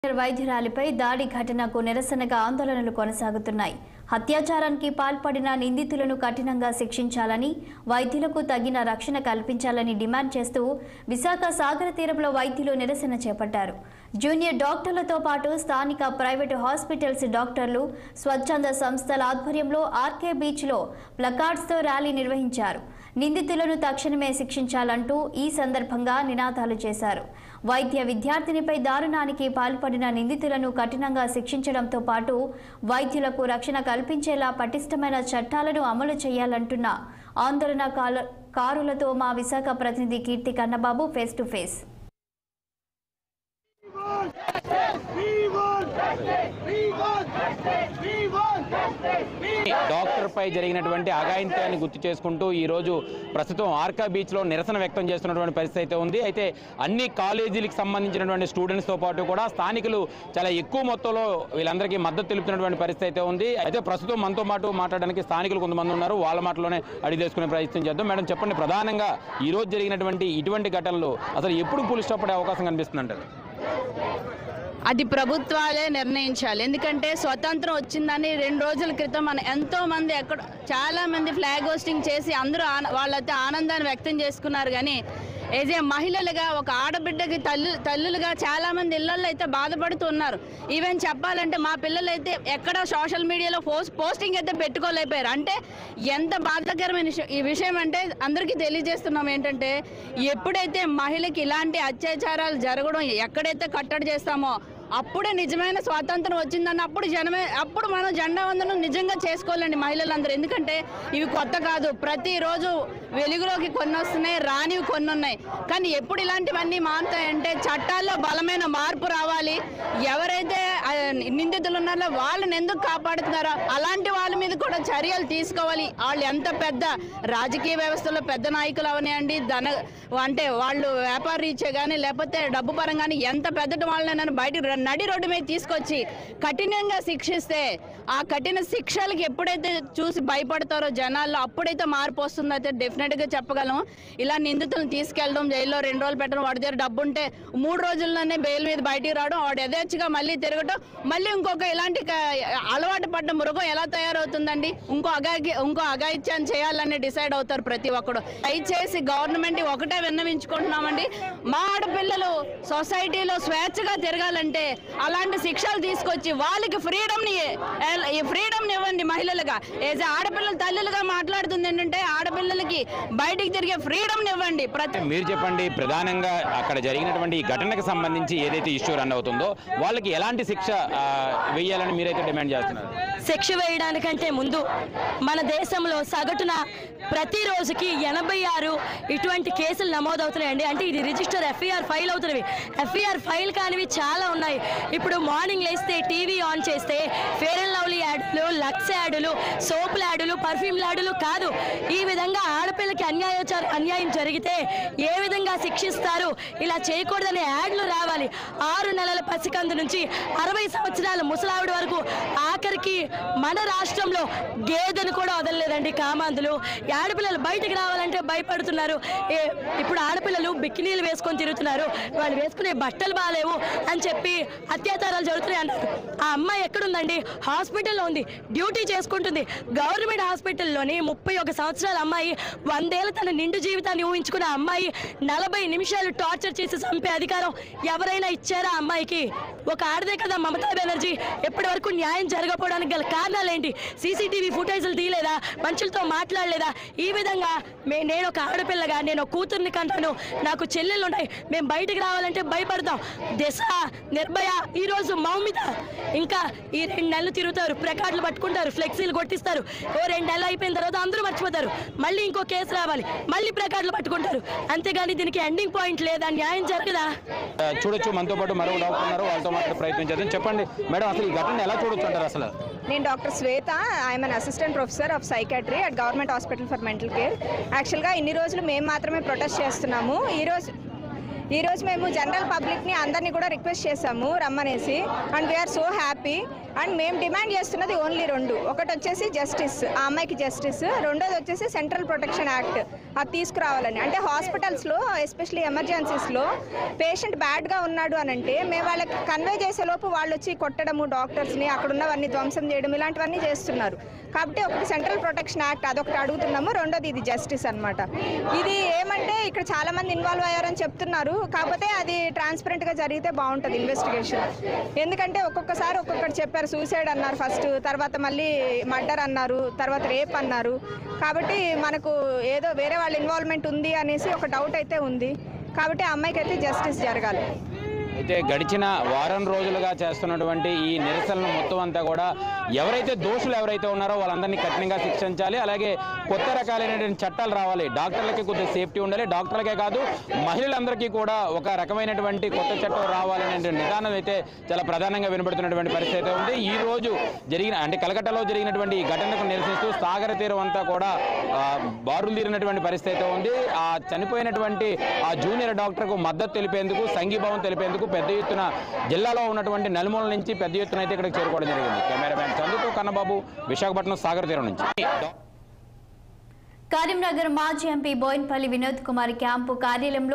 Senior వైద్యురాలిపై దాడి ఘటనకు నిరసనగా ఆందోళనలు కొనసాగుతున్నాయి అత్యాచారానికి పాల్పడిన నిందితులను కఠినంగా శిక్షించాలని వైద్యులకు తగిన రక్షణ కల్పించాలని డిమాండ్ చేస్తూ విశాఖ సాగర తీరంలో వైద్యులు నిరసన చేపట్టారు జూనియర్ డాక్టర్లతో పాటు స్థానిక ప్రైవేటు హాస్పిటల్స్ డాక్టర్లు స్వచ్ఛంద సంస్థల ఆధ్వర్యంలో ఆర్కే బీచ్లో ప్లకార్డ్స్తో ర్యాలీ నిర్వహించారు నిందితులను తక్షణమే శిక్షించాలంటూ ఈ సందర్భంగా నినాదాలు చేశారు వైద్య విద్యార్థినిపై దారుణానికి పాల్పడిన నిందితులను కఠినంగా శిక్షించడంతో పాటు వైద్యులకు రక్షణ కల్పించేలా పటిష్టమైన చట్టాలను అమలు చేయాలంటున్న ఆందోళన కారులతో మా విశాఖ ప్రతినిధి Keerthi Kannababu face to face We want justice! We want justice! We want justice! We doctor పై జరిగినటువంటి అఘాయిత్యాన్ని గుర్తు చేసుకుంటూ ఈ రోజు ప్రస్తుతం ఆర్కా బీచ్ లో నిరసన వ్యక్తం చేస్తున్నటువంటి పరిస్థితి అయితే ఉంది అయితే అన్ని కాలేజీలకు సంబంధించినటువంటి స్టూడెంట్స్ తో పాటు కూడా స్థానికులు చాలా ఎక్కువ మొత్తంలో వీళ్ళందరికీ మద్దతు తెలుపుతున్నటువంటి పరిస్థితి అయితే ఉంది అయితే ప్రస్తుతం మనతో పాటు మాట్లాడడానికి స్థానికులు కొంతమంది ఉన్నారు వాళ్ళ మాటలోనే అడిగి తెలుసుకునే ప్రయత్నం చేద్దాం మేడం చెప్పండి ప్రధానంగా ఈ రోజు జరిగినటువంటి ఇటువంటి ఘటనలు అసలు ఎప్పుడు పులి స్టాప్ పడే అవకాశం కనిపిస్తుంది అంటారు అది ప్రభుత్వాలే నిర్ణయించాలి ఎందుకంటే స్వతంత్రం వచ్చిందని రెండు రోజుల క్రితం మన ఎంతో మంది ఎక్కడ చాలా మంది ఫ్లాగ్ హోస్టింగ్ చేసి అందరూ ఆన- వాళ్ళైతే ఆనందాన్ని వ్యక్తం చేసుకున్నారు కానీ ఏజే మహిళలుగా ఒక ఆడబిడ్డకి తల్లు తల్లులుగా చాలా మంది ఇళ్లలో అయితే బాధపడుతున్నారు ఈవెన్ చెప్పాలంటే మా పిల్లలు అయితే ఎక్కడ సోషల్ మీడియాలో పోస్ట్ పోస్టింగ్ అయితే పెట్టుకోలేకపోయారు అంటే ఎంత బాధాకరమైన విషయం ఈ విషయం అంటే అందరికీ తెలియజేస్తున్నాం ఏంటంటే ఎప్పుడైతే మహిళకి ఇలాంటి అత్యాచారాలు జరగడం ఎక్కడైతే కట్టడి చేస్తామో అప్పుడే నిజమైన స్వాతంత్రం వచ్చిందని అప్పుడు జనమే అప్పుడు మనం జెండా వందనం నిజంగా చేసుకోవాలండి మహిళలందరూ ఎందుకంటే ఇవి కొత్త కాదు ప్రతిరోజు వెలుగులోకి కొన్ని వస్తున్నాయి రానివి కొన్ని ఉన్నాయి కానీ ఎప్పుడు ఇలాంటివన్నీ మారుతాయంటే చట్టాల్లో బలమైన మార్పు రావాలి ఎవరైతే ఆ, నిందితులు ఉన్నారో వాళ్ళని ఎందుకు కాపాడుతున్నారో అలాంటి వాళ్ళ మీద కూడా చర్యలు తీసుకోవాలి వాళ్ళు ఎంత పెద్ద రాజకీయ వ్యవస్థలో పెద్ద నాయకులు అవనివ్వండి ధన అంటే వాళ్ళు వ్యాపార రీత్యా కానీ లేకపోతే డబ్బు పరంగా కానీ ఎంత పెద్దటి వాళ్ళని బయట నడి రోడ్డు మీద తీసుకొచ్చి కఠినంగా శిక్షిస్తే ఆ కఠిన శిక్షలకి ఎప్పుడైతే చూసి భయపడతారో జనాల్లో అప్పుడైతే మార్పు వస్తుందో అయితే డెఫినెట్గా చెప్పగలం ఇలా నిందితులను తీసుకెళ్ళడం జైల్లో రెండు రోజులు పెట్టడం వాడి దగ్గర డబ్బు ఉంటే మూడు రోజుల్లోనే బెయిల్ మీద బయటికి రావడం వాడు యథేచ్ఛగా మళ్ళీ తిరగటం మళ్ళీ ఇంకొక ఇలాంటి క- అలవాటు పడ్డ మృగం ఎలా తయారవుతుందండి ఇంకో అగాకి ఇంకో అగాయిత్యాన్ని చేయాలని డిసైడ్ అవుతారు ప్రతి ఒక్కడు దయచేసి గవర్నమెంట్ ఒకటే విన్నవించుకుంటున్నామండి మా ఆడపిల్లలు సొసైటీలో స్వేచ్ఛగా తిరగాలంటే అలాంటి శిక్షలు తీసుకొచ్చి వాళ్ళకి ఫ్రీడమ్ ని ఈ ఫ్రీడమ్ ని ఇవ్వండి మహిళలుగా ఏజ్ ఆడపిల్లల తల్లులుగా మాట్లాడుతుంది ఏంటంటే ఆడపిల్లలకి బయటికి తిరిగే ఫ్రీడమ్ ని ఇవ్వండి ప్రతి మీరు చెప్పండి ప్రధానంగా అక్కడ జరిగినటువంటి ఈ ఘటనకు సంబంధించి ఏదైతే ఇష్యూ రన్ అవుతుందో వాళ్ళకి ఎలాంటి శిక్ష ఆ, వేయాలని మీరైతే డిమాండ్ చేస్తున్నారు శిక్ష వేయడానికంటే ముందు మన దేశంలో సగటున ప్రతి రోజుకి ఎనభై ఆరు ఇటువంటి కేసులు నమోదవుతున్నాయండి అంటే ఇది రిజిస్టర్ ఎఫ్ఐఆర్ ఫైల్ అవుతున్నవి ఎఫ్ఐఆర్ ఫైల్ కానివి చాలా ఉన్నాయి ఇప్పుడు మార్నింగ్ లేస్తే టీవీ ఆన్ చేస్తే ఫేర్ అండ్ లవ్లీ యాడ్లు లక్స్ యాడులు సోపుల యాడులు పర్ఫ్యూమ్ యాడులు కాదు ఈ విధంగా ఆడపిల్లకి అన్యాయోచార అన్యాయం జరిగితే ఏ విధంగా శిక్షిస్తారు ఇలా చేయకూడదనే యాడ్లు రావాలి ఆరు నెలల పసికందు నుంచి అరవై సంవత్సరాల ముసలావిడ వరకు ఆఖరికి మన రాష్ట్రంలో గేదెను కూడా వదలలేదండి కామాంధులు ఈ ఆడపిల్లలు బయటికి రావాలంటే భయపడుతున్నారు ఏ- ఇప్పుడు ఆడపిల్లలు బికినీలు వేసుకొని తిరుగుతున్నారు వాళ్ళు వేసుకునే బట్టలు బాగాలేవు అని చెప్పి అత్యాచారాలు జరుగుతున్నాయి అన్నారు ఆ అమ్మాయి ఎక్కడుందండి హాస్పిటల్లో ఉంది డ్యూటీ చేసుకుంటుంది గవర్నమెంట్ హాస్పిటల్లోని ముప్పై ఒక సంవత్సరాల అమ్మాయి వందేళ్ల తన నిండు జీవితాన్ని ఊహించుకున్న అమ్మాయి నలభై నిమిషాలు టార్చర్ చేసి చంపే అధికారం ఎవరైనా ఇచ్చారా ఆ అమ్మాయికి ఒక ఆడదే కదా మమతా బెనర్జీ ఎప్పటి వరకు న్యాయం జరగకపోవడానికి గల కారణాలు ఏంటి సీసీటీవీ ఫుటేజ్లు తీయలేదా మనుషులతో మాట్లాడలేదా ఈ విధంగా మే నేను ఒక ఆడపిల్లగా నేను ఒక కూతుర్ని కంటాను నాకు చెల్లెళ్ళు ఉన్నాయి మేము బయటికి రావాలంటే భయపడతాం దిశ నిర్భయ ఈ రోజు మౌమిత ఇంకా ఈ రెండు నెలలు తిరుగుతారు ప్రెకార్డులు పట్టుకుంటారు ఫ్లెక్సీలు కొట్టిస్తారు ఓ రెండు నెలలు అయిపోయిన తర్వాత అందరూ మర్చిపోతారు మళ్ళీ ఇంకో కేసు రావాలి మళ్ళీ ప్రెకార్డులు పట్టుకుంటారు అంతేగాని దీనికి ఎండింగ్ పాయింట్ లేదా న్యాయం జరగదా ఆ, చూడొచ్చు మనతో పాటు మరో డాక్టర్ ఉన్నారు వాళ్ళతో మాట్లాడే ప్రయత్నం చేద్దాం చెప్పండి మేడం అసలు ఈ ఘటన ఎలా చూడొచ్చు అంటారు అసలు నేను doctor Shweta I'm an assistant professor of psychiatry at government hospital for mental care యాక్చువల్గా ఇన్ని రోజులు మేము మాత్రమే ప్రొటెస్ట్ చేస్తున్నాము ఈరోజు ఈరోజు మేము జనరల్ పబ్లిక్ని అందరినీ కూడా రిక్వెస్ట్ చేశాము రమ్మనేసి and we're so happy and మేము డిమాండ్ చేస్తున్నది ఓన్లీ రెండు ఒకటి వచ్చేసి జస్టిస్ ఆ అమ్మాయికి జస్టిస్ రెండోది వచ్చేసి సెంట్రల్ ప్రొటెక్షన్ యాక్ట్ అది తీసుకురావాలని అంటే హాస్పిటల్స్లో ఎస్పెషల్లీ ఎమర్జెన్సీస్లో పేషెంట్ బ్యాడ్గా ఉన్నాడు అని అంటే మేము వాళ్ళకి కన్వే చేసే లోపు వాళ్ళు వచ్చి కొట్టడము డాక్టర్స్ని అక్కడ ఉన్నవన్నీ ధ్వంసం చేయడం ఇలాంటివన్నీ చేస్తున్నారు కాబట్టి ఒకటి సెంట్రల్ ప్రొటెక్షన్ యాక్ట్ అదొకటి అడుగుతున్నాము రెండోది ఇది జస్టిస్ అన్నమాట ఇది ఏమంటే ఇక్కడ చాలా మంది ఇన్వాల్వ్ అయ్యారని చెప్తున్నారు కాకపోతే అది ట్రాన్స్పరెంట్ గా జరిగితే బాగుంటుంది ఇన్వెస్టిగేషన్ ఎందుకంటే ఒక్కొక్కసారి ఒక్కొక్కటి చెప్పారు సూసైడ్ అన్నారు ఫస్ట్ తర్వాత మళ్ళీ మర్డర్ అన్నారు తర్వాత రేప్ అన్నారు కాబట్టి మనకు ఏదో వేరే వాళ్ళ ఇన్వాల్వ్మెంట్ ఉంది అనేసి ఒక డౌట్ అయితే ఉంది కాబట్టి ఆ అమ్మాయికి అయితే జస్టిస్ జరగాలి అయితే గడిచిన వారం రోజులుగా చేస్తున్నటువంటి ఈ నిరసనలు మొత్తం అంతా కూడా ఎవరైతే దోషులు ఎవరైతే ఉన్నారో వాళ్ళందరినీ కఠినంగా శిక్షించాలి అలాగే కొత్త రకాలైనటువంటి చట్టాలు రావాలి డాక్టర్లకి కొద్దిగా సేఫ్టీ ఉండాలి డాక్టర్లకే కాదు మహిళలందరికీ కూడా ఒక రకమైనటువంటి కొత్త చట్టం రావాలనే నిదానం అయితే చాలా ప్రధానంగా వినబడుతున్నటువంటి పరిస్థితి అయితే ఉంది ఈ రోజు జరిగిన అంటే కలకట్టలో జరిగినటువంటి ఈ ఘటనకు నిరసిస్తూ సాగర తీరం అంతా కూడా ఆ, బారులు తీరినటువంటి పరిస్థితి అయితే ఉంది ఆ చనిపోయినటువంటి ఆ జూనియర్ డాక్టర్కు మద్దతు తెలిపేందుకు సంఘీభావం తెలిపేందుకు పెద్ద ఎత్తున జిల్లాలో ఉన్నటువంటి నలుమూల నుంచి పెద్ద ఎత్తున అయితే ఇక్కడికి చేరుకోవడం జరిగింది కెమెరామ్యాన్ చందుతో కన్నబాబు విశాఖపట్నం సాగర్ తీరం నుంచి కరీంనగర్ మాజీ ఎంపీ బోయిన్పల్లి వినోద్ కుమార్ క్యాంపు కార్యాలయంలో